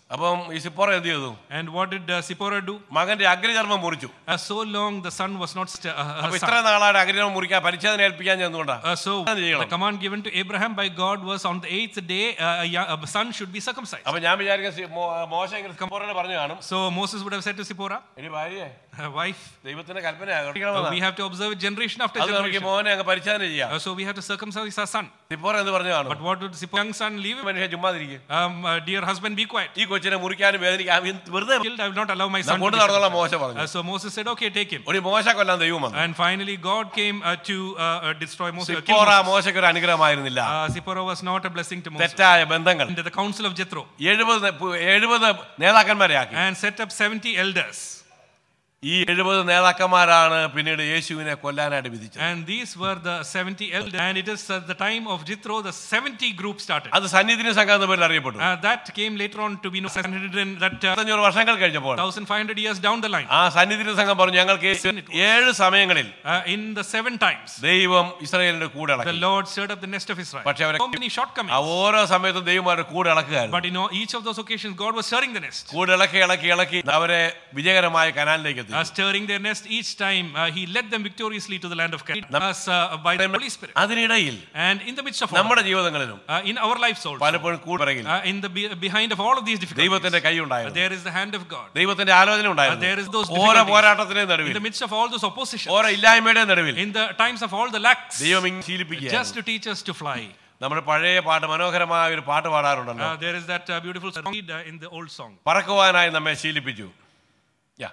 അപ്പം ഈ സിപ്പോറ എന്ത് ചെയ്തു And what did uh, Sipporah do? മകന്റെ അഗ്രചർമ്മം മുറിച്ചു Uh, so long the son was not st- uh, her അപ്പൊ son. ഇത്ര നാളായിട്ട് അഗ്രചർമ്മം മുറിക്കാൻ പരിച്ഛേദന ഏൽപ്പിക്കാൻ ചെന്നുകൊണ്ടാ Uh, so അത് ചെയ്യണം. the command given to Abraham by God was on the eighth day, uh, a, young, a son should be circumcised. അപ്പൊ ഞാൻ വിചാരിക്കുന്ന മോശ ഇങ്ങനെ സിപ്പോറിനെ പറഞ്ഞു കാണും So Moses would have said to Sipporah, ഇനി ഭാര്യയെ uh, wife, ദൈവത്തിന്റെ uh, Kalpana we have to observe it generation after അത് നമുക്ക് generation. മോനെ അങ്ങ് പരിച്ഛേദന ചെയ്യാം Uh, so we have to circumcise our son. Zipporah എന്ന് പറഞ്ഞു കാണും But what would Sipporah, young son, leave him? മനുഷ്യൻ ചുമ്മാതിരിക്കും Um, uh, dear husband, be quiet. ഈ കൊച്ചിനെ മുറിക്കാനും വേദനിക്കാനും എന്ത് വെറുതെ Killed, I will not allow my ഞാൻ son to കൊണ്ട് be നടന്നുള്ള circumcised. മോശ പറഞ്ഞു Uh, so Moses said, okay, take him. ഒരു മോശ കൊല്ലാൻ ദൈവം വന്നു And finally, God came uh, to uh, uh, destroy Moses. uh, kill Zipporah Moses. മോശയ്ക്ക് ഒരു അനുഗ്രഹമായിരുന്നില്ല Uh, Sipporah was not a blessing to Moses. തെറ്റായ ബന്ധങ്ങൾ Under the council of Jethro എഴുപത് എഴുപത് നേതാക്കന്മാരെ ആക്കി and set up 70 elders. ഈ എഴുപത് നേതാക്കന്മാരാണ് പിന്നീട് യേശുവിനെ കൊല്ലാനായിട്ട് വിധിച്ചത് And these were the 70 elders. And it is at the time of Jethro, the 70 group started. അത് സന്നിധിനി സംഘം എന്ന പേരിൽ അറിയപ്പെട്ടു Uh, that came later on to be known as Sanhedrin, that uh, അഞ്ഞൂറ് വർഷങ്ങൾ കഴിഞ്ഞപ്പോൾ 1500 years down the line. ആ സന്നിധിനി സംഘം പറഞ്ഞു ഞങ്ങൾക്ക് ഏഴ് സമയങ്ങളിൽ Uh, in the seven times, ദൈവം ഇസ്രായേലിന്റെ കൂടെ the ഇളക്കി Lord stirred up the nest of Israel. പക്ഷേ അവരെ So many ആ shortcomings. ഓരോ സമയത്തും ദൈവം അവരുടെ കൂടെ ഇളക്കുകയായിരുന്നു But in all, each of those occasions, God was stirring the nest. കൂടെ ഇളക്കി ഇളക്കി ഇളക്കി അവരെ വിജയകരമായ കനാലിലേക്ക് എത്തി Uh, stirring their nest each time, uh, He led them victoriously to the land of Canaan us, uh, by the Holy Spirit. അതിനിടയിൽ And in the midst of all, നമ്മുടെ ജീവിതങ്ങളിലും uh, in our lives also, പലപ്പോഴും കൂടെ പിറകിൽ uh, in the be- behind of all of these difficulties, ദൈവത്തിന്റെ കൈ uh, ഉണ്ടായിരുന്നു there is the hand of God. ദൈവത്തിന്റെ ആലോചന Uh, there is those ഉണ്ടായിരുന്നു ഓരോ difficulties. പോരാട്ടത്തിന്റെയും In നടുവിൽ the midst of all those opposition, ഓരോ ഇല്ലായ്മയുടെയും നടുവിൽ in the times of all the lacks, ദൈവം ഇങ്ങ് ശീലിപ്പിക്കുക just to teach us to fly. നമ്മുടെ പഴയ പാട്ട് മനോഹരമായ ഒരു പാട്ട് പാടാറുണ്ടല്ലോ Uh, there is that uh, beautiful song uh, in the old song. പറക്കുവാനായി നമ്മെ ശീലിപ്പിച്ചു യാ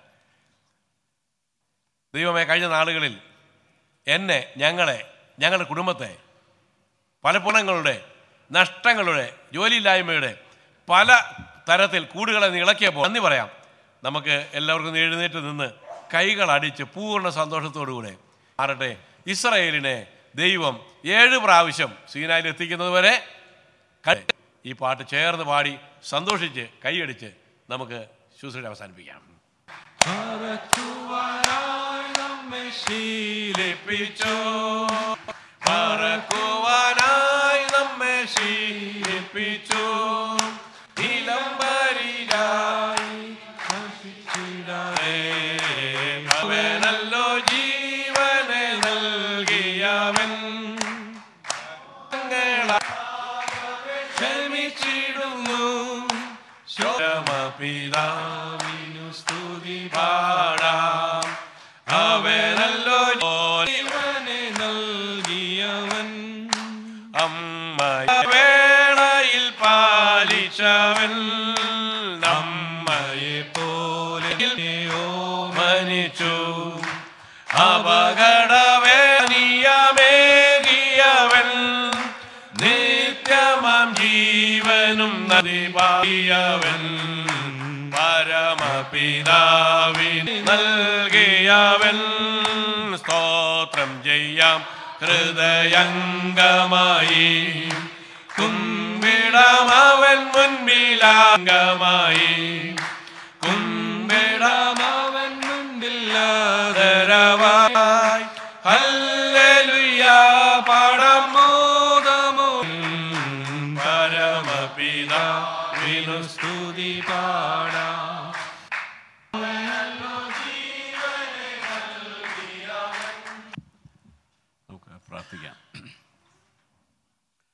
ദൈവമേ കഴിഞ്ഞ നാളുകളിൽ എന്നെ ഞങ്ങളെ ഞങ്ങളുടെ കുടുംബത്തെ പലപ്പുണങ്ങളുടെ നഷ്ടങ്ങളുടെ ജോലിയില്ലായ്മയുടെ പല തരത്തിൽ കൂടുകളെ നീ ഇളക്കിയപ്പോൾ നന്ദി പറയാം നമുക്ക് എല്ലാവർക്കും എഴുന്നേറ്റ് നിന്ന് കൈകൾ അടിച്ച് പൂർണ്ണ സന്തോഷത്തോടുകൂടെ ആറട്ടെ ഇസ്രയേലിനെ ദൈവം ഏഴ് പ്രാവശ്യം സീനായിൽ എത്തിക്കുന്നത് വരെ ക- ഈ പാട്ട് ചേർന്ന് പാടി സന്തോഷിച്ച് കൈയടിച്ച് നമുക്ക് ശുശ്രൂഷ അവസാനിപ്പിക്കാം ശീലിപ്പിച്ചോ പറക്കുവാനായി നമ്മെ ശീലിപ്പിച്ചോ ഇലംബരിലായി നശിച്ചിടാതെ അവനല്ലോ ജീവനെ നൽകിയവൻ ഞങ്ങളെ ക്ഷമിച്ചിടുന്നു ശോമപിതാവിനു സ്തുതി പാടാം അവനല്ലോ ജീവനെ നൽകിയവൻ അമ്മ വേളയിൽ പാലിച്ചവൻ നമ്മയെ പോലെ മനിച്ചു അപകടവേനിയമേകിയവൻ നിത്യമം ജീവനും നദിപായവൻ പരമപിതാവിന് നൽകിയവൻ സ്തോത്രം ചെയ്യാം ഹൃദയംഗമായി കുമ്പിടമവൻ മുൻപിലാംഗമായി കുമ്പിടമവൻ മുൻപില്ലാതരവായി ഹല്ലേലൂയ പാടം മോദമോ പരമപിതാവിനു സ്തുതി പാടാം നമുക്ക് പ്രാർത്ഥിക്കാം